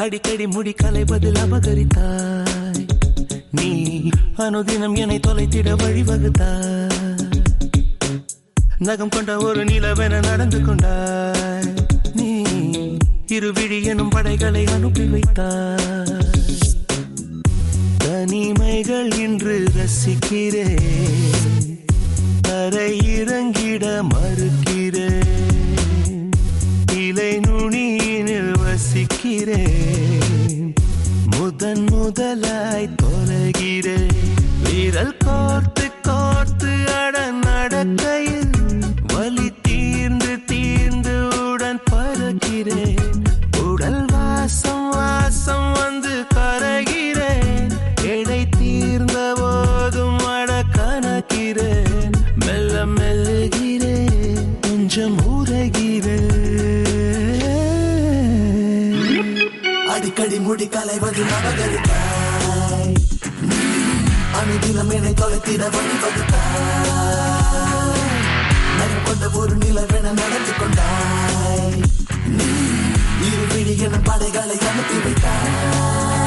அடிக்கடி முடி கலைப்பதில் அபகரித்தாய் நீ அனுதினம் என்னை தொலைத்திட வழிவகுத்தாய் நகம் கொண்ட ஒரு நிலவென நடந்து கொண்டாய் நீ இருவிழி எனும் படைகளை அனுப்பி வைத்தாய் தனிமைகள் இன்று ரசிக்கிறேன் தரை இறங்கிட மறுக்கிறேன் இலை நுனியினில் வசிக்கிறேன் முதன் முதலாய் தொலைகிறேன் வீரல் கோர்த்து கோர்த்து அட நடக்கையில் வலி தீர்ந்து தீர்ந்து உடன் பறக்கிறேன் உடல் வாசம் வாசம் வந்து கரைகிறேன் எடை தீர்ந்த போதும் அட கணக்கிறேன் மெல்ல மெல்லுகிறேன் கொஞ்சம் உரைகிறேன் அடிக்கடி முடி கலைவது நபகரித்தாய் நீ அனுதினம் என்னை தொலைத்திட வழிவகுத்தாய் நகம் கொண்ட ஒரு நிலவென நடந்து கொண்டாய் நீ இரு விழி என படைகளை அனுப்பி வைத்தாய்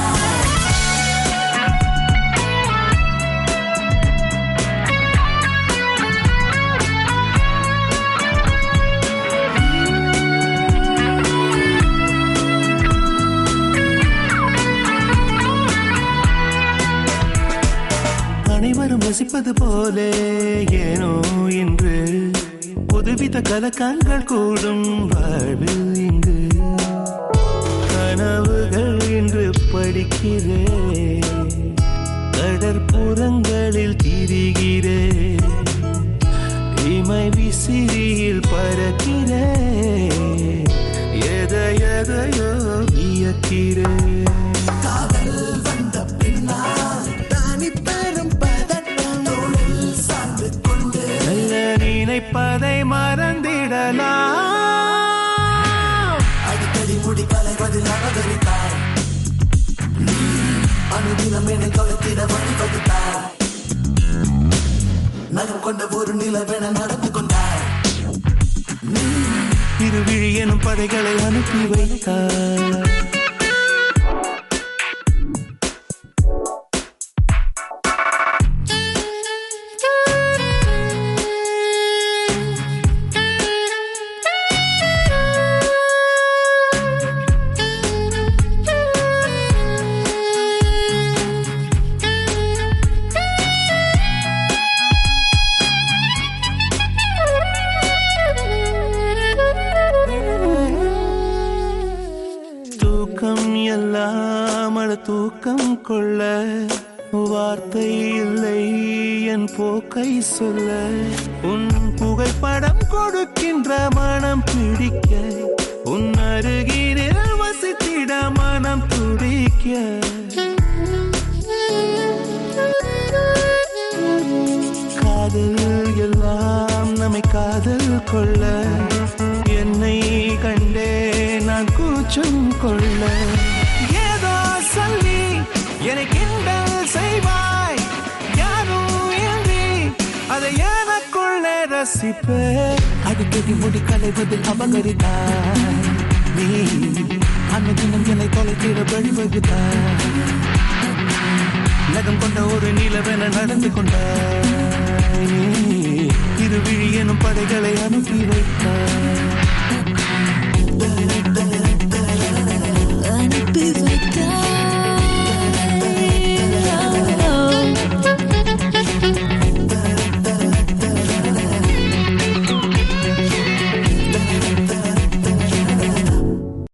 அனைவரும் ரசிப்பது போலே ஏனோ இன்று புதுவித கலக்கங்கள் கூடும் வாழ்வில் இங்கு கனவுகள் இன்று படிக்கிறேன் கடற்புறங்களில் திரிகிறேன் இமை விசிறியில் பறக்கிறேன் எதை எதையோ வியக்கிறேன் காதல் வந்த பின்னால் தானி பெரும் பதட்டம் தோளில் சார்ந்து கொண்டு நல்ல நினைப்பதை மறந்திடலாம் அடிக்கடி முடி கலைவதில் அபகரித்தாய் நீ அனுதினம் என்னை தொலைத்திட வழிவகுத்தாய் நகம் கொண்ட ஒரு நிலவென நடந்து கொண்டாய் நீ இருவிழி எனும் படைகளை அனுப்பி வைத்தார் தூக்கம் எல்லாம் அட தூக்கம் கொள்ள வார்த்தை இல்லை என் போக்கை சொல்ல உன் புகைப்படம் கொடுக்கின்ற மனம் பிடிக்க உன் அருகினில் வசித்திட மனம் துடிக்க காதல் எல்லாம் நம்மை காதல் கொள்ள என்னை கண்டே நான் கூச்சம் கொள்ள ஏதோ சொல்லி என்னை கிண்டல் செய்வாய் யாரும் இன்றி அதை எனக்குள்ளே ரசிப்பே அடிக்கடி முடி கலைவதில் அபகரித்தாய் நீ அன்னதினம் என்னை தொலைத்திட வழிவகுத்தாய் நகம் கொண்ட ஒரு நிலவென நடந்து கொண்டாய் நீ இருவிழி எனும் படைகளை அனுப்பி வைத்தாய்